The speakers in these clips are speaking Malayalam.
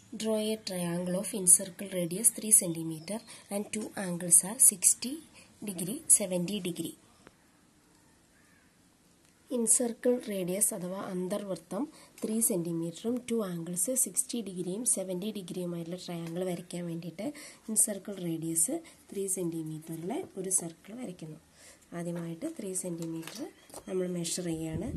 Draw a triangle of incircle radius 3 cm and two angles are 60 degree 70 degree. Incircle radius അഥവാ അന്തർവൃത്തം ത്രീ സെൻറ്റിമീറ്ററും ടു ആംഗിൾസ് സിക്സ്റ്റി ഡിഗ്രിയും സെവൻറ്റി ഡിഗ്രിയുമായിട്ടുള്ള ട്രയാങ്കിൾ വരയ്ക്കാൻ വേണ്ടിയിട്ട് ഇൻസർക്കിൾ റേഡിയസ് ത്രീ സെൻറ്റിമീറ്ററിലെ ഒരു സർക്കിൾ വരയ്ക്കുന്നു ആദ്യമായിട്ട് ത്രീ സെൻറ്റിമീറ്റർ നമ്മൾ മെഷർ ചെയ്യാണ്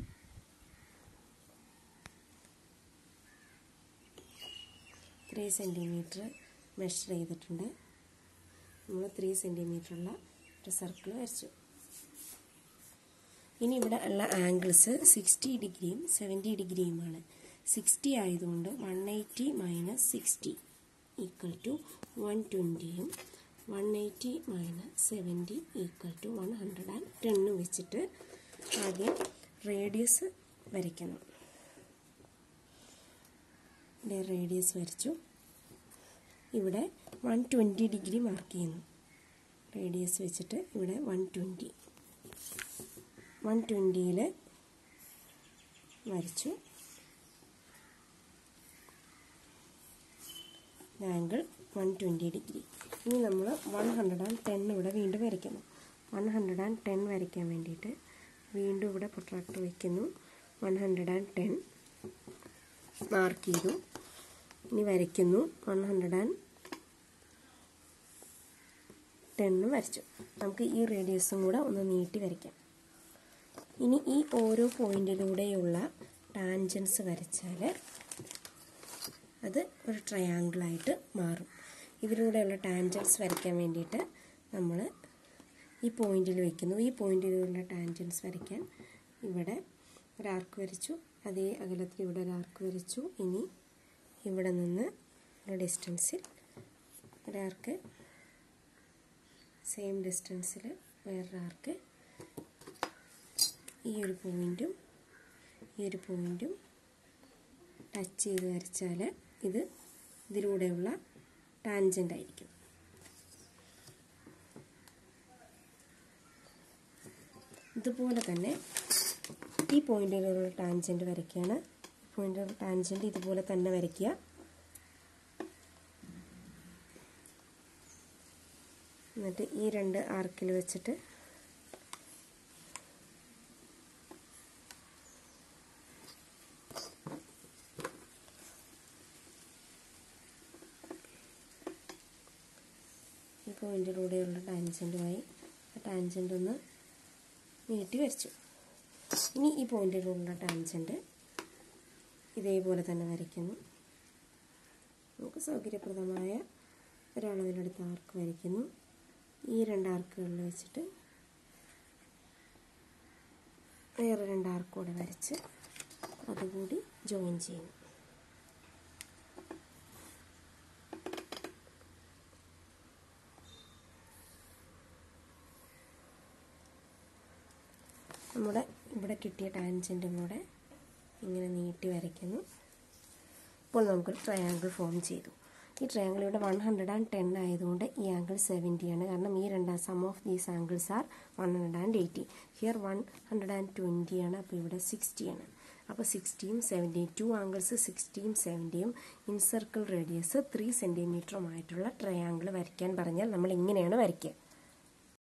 ത്രീ സെൻറ്റിമീറ്റർ മെഷർ ചെയ്തിട്ടുണ്ട് നമ്മൾ ത്രീ സെൻറ്റിമീറ്ററുള്ള ഒരു സർക്കിൾ വരച്ചു ഇനി ഇവിടെ ഉള്ള ആംഗിൾസ് സിക്സ്റ്റി ഡിഗ്രിയും സെവൻറ്റി ഡിഗ്രിയുമാണ് സിക്സ്റ്റി ആയതുകൊണ്ട് one eighty minus sixty equal to one ട്വൻറ്റിയും one eighty minus seventy equal to one hundred and ടെണ്ണും വെച്ചിട്ട് ആദ്യം റേഡിയസ് വരയ്ക്കണം ഇവിടെ റേഡിയസ് വരച്ചു ഇവിടെ വൺ ട്വൻറ്റി ഡിഗ്രി മാർക്ക് ചെയ്യുന്നു റേഡിയസ് വെച്ചിട്ട് ഇവിടെ വൺ ട്വൻറ്റി വൺ ട്വൻറ്റിയിൽ വരച്ചു ആംഗിൾ വൺ ട്വൻറ്റി ഡിഗ്രി ഇനി നമ്മൾ വൺ ഹൺഡ്രഡ് ആൻഡ് ടെൻ ഇവിടെ വീണ്ടും വരയ്ക്കുന്നു വൺ ഹൺഡ്രഡ് ആൻഡ് ടെൻ വരയ്ക്കാൻ വേണ്ടിയിട്ട് വീണ്ടും ഇവിടെ പ്രൊട്രാക്ടർ വയ്ക്കുന്നു one hundred and ten mark ചെയ്തു ഇനി വരയ്ക്കുന്നു വൺ ഹൺഡ്രഡ് ആൻഡ് ടെന്ന് വരച്ചു നമുക്ക് ഈ റേഡിയസും കൂടെ ഒന്ന് നീട്ടി വരയ്ക്കാം ഇനി ഈ ഓരോ പോയിന്റിലൂടെയുള്ള ടാൻജൻസ് വരച്ചാൽ അത് ഒരു ട്രയാങ്കിളായിട്ട് മാറും ഇതിലൂടെയുള്ള ടാൻജൻസ് വരയ്ക്കാൻ വേണ്ടിയിട്ട് നമ്മൾ ഈ പോയിന്റിൽ വയ്ക്കുന്നു ഈ പോയിന്റിലുള്ള ടാൻജൻസ് വരയ്ക്കാൻ ഇവിടെ ഒരു ആർക്ക് വരച്ചു അതേ അകലത്തിൽ ഇവിടെ ഒരു ആർക്ക് വരച്ചു ഇനി ഇവിടെ നിന്ന് ഒരു ഡിസ്റ്റൻസിൽ ഒരാർക്ക് സെയിം ഡിസ്റ്റൻസിൽ വേറൊരു ആർക്ക് ഈ ഒരു പോയിൻറ്റും ഈ ഒരു പോയിൻറ്റും ടച്ച് ചെയ്ത് വരച്ചാൽ ഇത് ഇതിലൂടെയുള്ള ടാൻജൻ്റ് ആയിരിക്കും ഇതുപോലെ തന്നെ ഈ പോയിന്റിലുള്ള ടാൻജൻറ്റ് വരയ്ക്കുകയാണ് ഈ പോയിന്റിലുള്ള ടാൻജൻറ്റ് ഇതുപോലെ തന്നെ വരയ്ക്കുക എന്നിട്ട് ഈ രണ്ട് ആർക്കിൽ വെച്ചിട്ട് ഈ പോയിന്റിലൂടെയുള്ള ടാൻജൻറ്റുമായി ആ ടാൻജൻ്റ് ഒന്ന് നീട്ടി വരച്ചു ഇനി ഈ പോയിന്റിലുള്ള ടാൻജൻറ്റ് ഇതേപോലെ തന്നെ വരയ്ക്കുന്നു നമുക്ക് സൗകര്യപ്രദമായ ഒരളവിലെടുത്ത് ആർക്ക് വരയ്ക്കുന്നു ഈ രണ്ട് ആർക്കുകളിൽ വെച്ചിട്ട് വേറെ രണ്ട് ആർക്ക് കൂടെ വരച്ച് അതുകൂടി ജോയിൻ ചെയ്യുന്നു നമ്മുടെ ഇവിടെ കിട്ടിയ ടാൻജൻറ്റും കൂടെ ഇങ്ങനെ നീട്ടി വരയ്ക്കുന്നു ഇപ്പോൾ നമുക്കൊരു ട്രയാങ്കിൾ ഫോം ചെയ്തു ഈ ട്രയാങ്കിൾ ഇവിടെ വൺ ഹൺഡ്രഡ് ആൻഡ് ടെൻ ആയതുകൊണ്ട് ഈ ആംഗിൾ സെവൻറ്റി ആണ് കാരണം ഈ രണ്ടാം sum of these angles are one hundred and eighty here one hundred and twenty ആണ് അപ്പോൾ ഇവിടെ സിക്സ്റ്റി ആണ് അപ്പോൾ സിക്സ്റ്റിയും സെവൻറ്റിയും ടു ആംഗിൾസ് സിക്സ്റ്റിയും സെവൻറ്റിയും ഇൻസർക്കിൾ റേഡിയസ് ത്രീ സെൻറ്റിമീറ്ററുമായിട്ടുള്ള ട്രയാങ്കിൾ വരയ്ക്കാൻ പറഞ്ഞാൽ നമ്മൾ ഇങ്ങനെയാണ് വരയ്ക്കുക